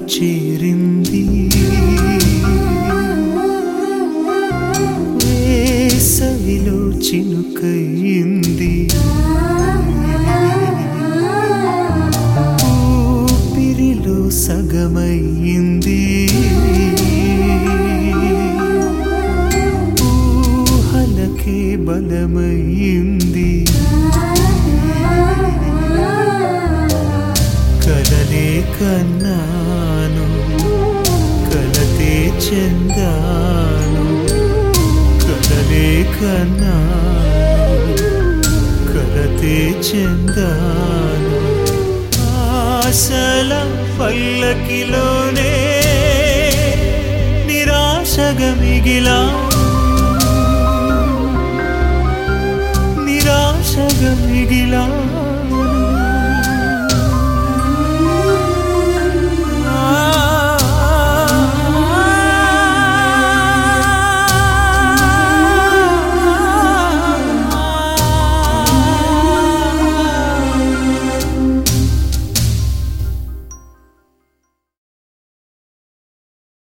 చేరింది వేసవిలో చినుకయింది ఊపిరిలో సగమయ్యింది ఊహలకే బలమయ్యింది కలలే కన్నాను కలతే చెందాను కలలే కన్నాను కలతే చెందాను ఆశల పల్లకిలోనే నిరాశగా మిగిలా నిరాశగా మిగిలా